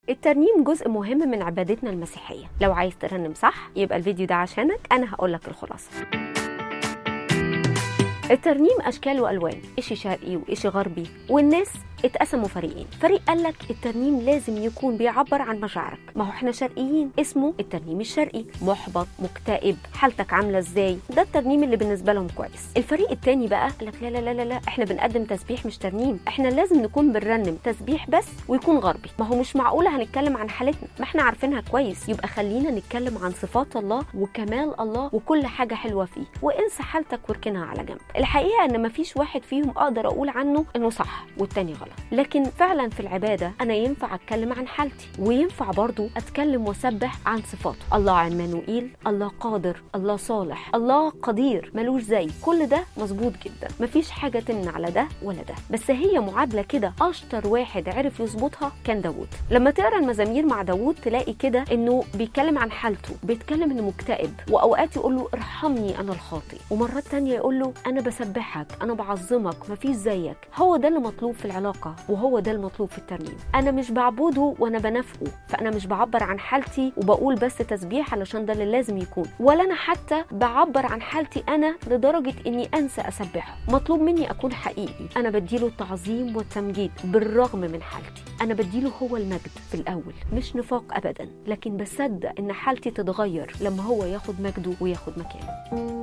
الترنيم جزء مهم من عبادتنا المسيحية لو عايز ترنم صح يبقى الفيديو ده عشانك أنا هقولك الخلاصة الترنيم أشكال وألوان إشي شرقي وإشي غربي والناس اتقسموا فريقين فريق قال لك الترنيم لازم يكون بيعبر عن مشاعرك ما هو احنا شرقيين اسمه الترنيم الشرقي محبط مكتئب حالتك عامله ازاي ده الترنيم اللي بالنسبه لهم كويس الفريق التاني بقى قال لك لا لا لا لا لا احنا بنقدم تسبيح مش ترنيم احنا لازم نكون بنرنم تسبيح بس ويكون غربي ما هو مش معقوله هنتكلم عن حالتنا ما احنا عارفينها كويس يبقى خلينا نتكلم عن صفات الله وكمال الله وكل حاجه حلوه فيه وانسى حالتك واركنها على جنب الحقيقه ان مفيش واحد فيهم اقدر اقول عنه انه صح والتاني غلط لكن فعلا في العبادة أنا ينفع أتكلم عن حالتي وينفع برضو أتكلم وأسبح عن صفاته الله عمانوئيل الله قادر الله صالح الله قدير ملوش زي كل ده مظبوط جدا مفيش حاجة تمنع على ده ولا ده بس هي معادلة كده أشطر واحد عرف يظبطها كان داوود لما تقرا المزامير مع داوود تلاقي كده إنه بيتكلم عن حالته بيتكلم إنه مكتئب وأوقات يقول له ارحمني أنا الخاطئ ومرات تانية يقول له أنا بسبحك أنا بعظمك مفيش زيك هو ده اللي مطلوب في العلاقة وهو ده المطلوب في الترنيم انا مش بعبده وانا بنافقه فانا مش بعبر عن حالتي وبقول بس تسبيح علشان ده اللي لازم يكون ولا انا حتى بعبر عن حالتي انا لدرجه اني انسى اسبحه مطلوب مني اكون حقيقي انا بديله التعظيم والتمجيد بالرغم من حالتي انا بديله هو المجد في الاول مش نفاق ابدا لكن بصدق ان حالتي تتغير لما هو ياخد مجده وياخد مكانه